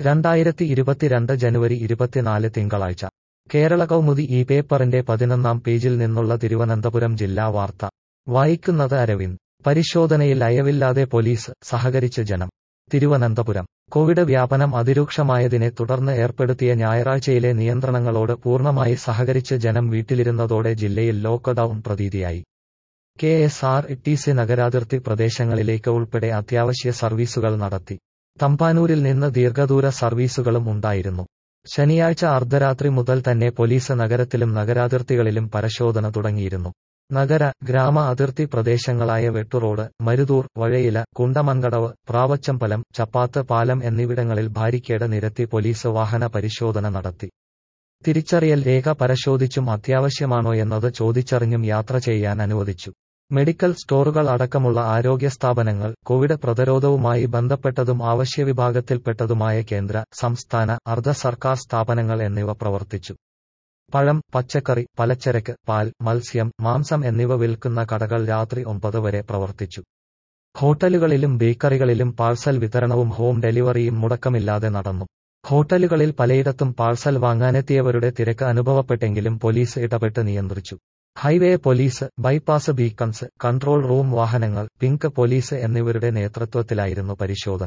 രണ്ടായിരത്തി ഇരുപത്തിരണ്ട് ജനുവരി ഇരുപത്തിനാല് തിങ്കളാഴ്ച കേരള കൗമുദി ഈ പേപ്പറിന്റെ പതിനൊന്നാം പേജിൽ നിന്നുള്ള തിരുവനന്തപുരം ജില്ലാ വാർത്ത വായിക്കുന്നത് അരവിന്ദ് പരിശോധനയിൽ അയവില്ലാതെ പോലീസ് സഹകരിച്ച് ജനം തിരുവനന്തപുരം കോവിഡ് വ്യാപനം അതിരൂക്ഷമായതിനെ തുടർന്ന് ഏർപ്പെടുത്തിയ ഞായറാഴ്ചയിലെ നിയന്ത്രണങ്ങളോട് പൂർണ്ണമായി സഹകരിച്ച് ജനം വീട്ടിലിരുന്നതോടെ ജില്ലയിൽ ലോക്ക്ഡൌൺ പ്രതീതിയായി K S R T C നഗരാതിർത്തി പ്രദേശങ്ങളിലേക്ക് ഉൾപ്പെടെ അത്യാവശ്യ സർവീസുകൾ നടത്തി തമ്പാനൂരിൽ നിന്ന് ദീർഘദൂര സർവീസുകളും ഉണ്ടായിരുന്നു ശനിയാഴ്ച അർദ്ധരാത്രി മുതൽ തന്നെ പോലീസ് നഗരത്തിലും നഗരാതിർത്തികളിലും പരിശോധന തുടങ്ങിയിരുന്നു നഗര ഗ്രാമ അതിർത്തി പ്രദേശങ്ങളായ വെട്ടുറോഡ് മരുതൂർ വഴയില കുണ്ടമൺകടവ് പ്രാവച്ചമ്പലം ചപ്പാത്ത് പാലം എന്നിവിടങ്ങളിൽ ബാരിക്കേഡ് നിരത്തി പോലീസ് വാഹന പരിശോധന നടത്തി തിരിച്ചറിയൽ രേഖ പരിശോധിച്ചും അത്യാവശ്യമാണോ എന്നത് ചോദിച്ചറിഞ്ഞും യാത്ര ചെയ്യാൻ അനുവദിച്ചു മെഡിക്കൽ സ്റ്റോറുകൾ അടക്കമുള്ള ആരോഗ്യ സ്ഥാപനങ്ങൾ കോവിഡ് പ്രതിരോധവുമായി ബന്ധപ്പെട്ടതും ആവശ്യവിഭാഗത്തിൽപ്പെട്ടതുമായ കേന്ദ്ര സംസ്ഥാന അർദ്ധ സർക്കാർ സ്ഥാപനങ്ങൾ എന്നിവ പ്രവർത്തിച്ചു പഴം പച്ചക്കറി പലചരക്ക് പാൽ മത്സ്യം മാംസം എന്നിവ വിൽക്കുന്ന കടകൾ രാത്രി ഒമ്പത് വരെ പ്രവർത്തിച്ചു ഹോട്ടലുകളിലും ബേക്കറികളിലും പാഴ്സൽ വിതരണവും ഹോം ഡെലിവറിയും മുടക്കമില്ലാതെ നടന്നു ഹോട്ടലുകളിൽ പലയിടത്തും പാഴ്സൽ വാങ്ങാനെത്തിയവരുടെ തിരക്ക് അനുഭവപ്പെട്ടെങ്കിലും പോലീസ് ഇടപെട്ട് നിയന്ത്രിച്ചു highway police bypass beacons control room വാഹനങ്ങൾ പിങ്ക് പോലീസ് എന്നിവരുടെ നേതൃത്വത്തിലായിരുന്നു പരിശോധന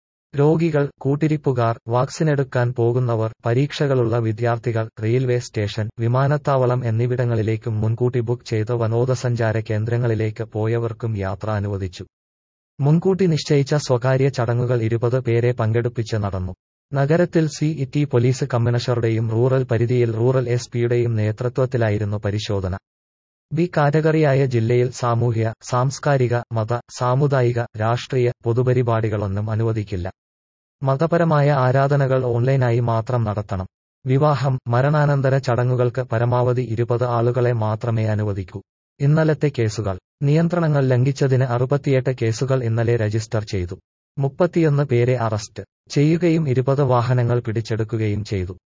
രോഗികൾ കൂട്ടിരിപ്പുകാർ വാക്സിനെടുക്കാൻ പോകുന്നവർ പരീക്ഷകളുള്ള വിദ്യാർത്ഥികൾ റെയിൽവേ സ്റ്റേഷൻ വിമാനത്താവളം എന്നിവിടങ്ങളിലേക്കും മുൻകൂട്ടി ബുക്ക് ചെയ്ത വനോദസഞ്ചാര കേന്ദ്രങ്ങളിലേക്ക് പോയവർക്കും യാത്ര അനുവദിച്ചു മുൻകൂട്ടി നിശ്ചയിച്ച സ്വകാര്യ ചടങ്ങുകൾ ഇരുപത് പേരെ പങ്കെടുപ്പിച്ച് നടന്നു നഗരത്തിൽ സി ഇ പോലീസ് കമ്മീഷണറുടെയും റൂറൽ പരിധിയിൽ റൂറൽ എസ് പിയുടെയും നേതൃത്വത്തിലായിരുന്നു പരിശോധന ബി കാറ്റഗറിയായ ജില്ലയിൽ സാമൂഹ്യ സാംസ്കാരിക മത സാമുദായിക രാഷ്ട്രീയ പൊതുപരിപാടികളൊന്നും അനുവദിക്കില്ല മതപരമായ ആരാധനകൾ ഓൺലൈനായി മാത്രം നടത്തണം വിവാഹം മരണാനന്തര ചടങ്ങുകൾക്ക് പരമാവധി ഇരുപത് ആളുകളെ മാത്രമേ അനുവദിക്കൂ ഇന്നലത്തെ കേസുകൾ നിയന്ത്രണങ്ങൾ ലംഘിച്ചതിന് അറുപത്തിയെട്ട് കേസുകൾ ഇന്നലെ രജിസ്റ്റർ ചെയ്തു മുപ്പത്തിയൊന്ന് പേരെ അറസ്റ്റ് ചെയ്യുകയും ഇരുപത് വാഹനങ്ങൾ പിടിച്ചെടുക്കുകയും ചെയ്തു